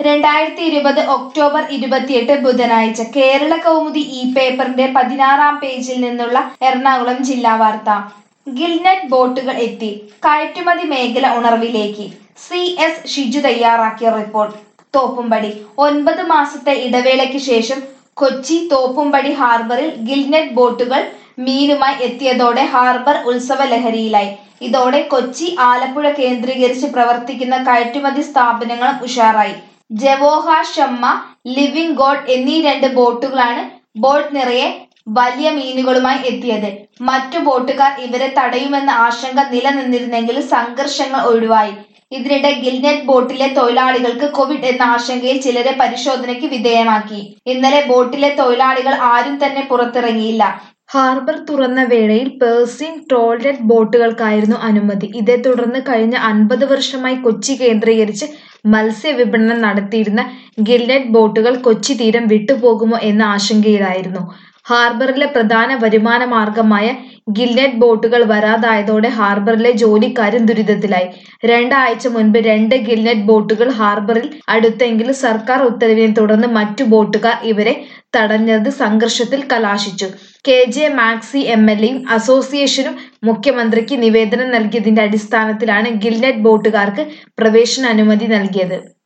രണ്ടായിരത്തി ഇരുപത് ഒക്ടോബർ ഇരുപത്തിയെട്ട് ബുധനാഴ്ച കേരള കൗമുദി ഈ പേപ്പറിന്റെ പതിനാറാം പേജിൽ നിന്നുള്ള എറണാകുളം ജില്ലാ വാർത്ത ഗിൽനെറ്റ് ബോട്ടുകൾ എത്തി കയറ്റുമതി മേഖല ഉണർവിലേക്ക് സി എസ് ഷിജു തയ്യാറാക്കിയ റിപ്പോർട്ട് തോപ്പുംപടി ഒൻപത് മാസത്തെ ഇടവേളയ്ക്ക് ശേഷം കൊച്ചി തോപ്പുംപടി ഹാർബറിൽ ഗിൽനെറ്റ് ബോട്ടുകൾ മീനുമായി എത്തിയതോടെ ഹാർബർ ഉത്സവ ലഹരിയിലായി ഇതോടെ കൊച്ചി ആലപ്പുഴ കേന്ദ്രീകരിച്ച് പ്രവർത്തിക്കുന്ന കയറ്റുമതി സ്ഥാപനങ്ങളും ഉഷാറായി ജവോഹ ഷമ്മ ലിവിംഗ് ഗോഡ് എന്നീ രണ്ട് ബോട്ടുകളാണ് ബോട്ട് നിറയെ വലിയ മീനുകളുമായി എത്തിയത് മറ്റു ബോട്ടുകാർ ഇവരെ തടയുമെന്ന ആശങ്ക നിലനിന്നിരുന്നെങ്കിലും സംഘർഷങ്ങൾ ഒഴിവായി ഇതിനിടെ ഗിൽനെറ്റ് ബോട്ടിലെ തൊഴിലാളികൾക്ക് കോവിഡ് എന്ന ആശങ്കയിൽ ചിലരെ പരിശോധനയ്ക്ക് വിധേയമാക്കി ഇന്നലെ ബോട്ടിലെ തൊഴിലാളികൾ ആരും തന്നെ പുറത്തിറങ്ങിയില്ല ഹാർബർ തുറന്ന വേളയിൽ പേഴ്സിൻ ട്രോൾനെറ്റ് ബോട്ടുകൾക്കായിരുന്നു അനുമതി ഇതേ തുടർന്ന് കഴിഞ്ഞ അൻപത് വർഷമായി കൊച്ചി കേന്ദ്രീകരിച്ച് മത്സ്യ വിപണനം നടത്തിയിരുന്ന ഗിൽനെറ്റ് ബോട്ടുകൾ കൊച്ചി തീരം വിട്ടുപോകുമോ എന്ന ആശങ്കയിലായിരുന്നു ഹാർബറിലെ പ്രധാന വരുമാന മാർഗമായ ഗിൽനെറ്റ് ബോട്ടുകൾ വരാതായതോടെ ഹാർബറിലെ ജോലിക്കാരും ദുരിതത്തിലായി രണ്ടാഴ്ച മുൻപ് രണ്ട് ഗിൽനെറ്റ് ബോട്ടുകൾ ഹാർബറിൽ അടുത്തെങ്കിലും സർക്കാർ ഉത്തരവിനെ തുടർന്ന് മറ്റു ബോട്ടുകാർ ഇവരെ തടഞ്ഞത് സംഘർഷത്തിൽ കലാശിച്ചു K J Maxi M L എയും അസോസിയേഷനും മുഖ്യമന്ത്രിക്ക് നിവേദനം നൽകിയതിന്റെ അടിസ്ഥാനത്തിലാണ് ഗിൽനെറ്റ് ബോട്ടുകാർക്ക് പ്രവേശന അനുമതി നൽകിയത്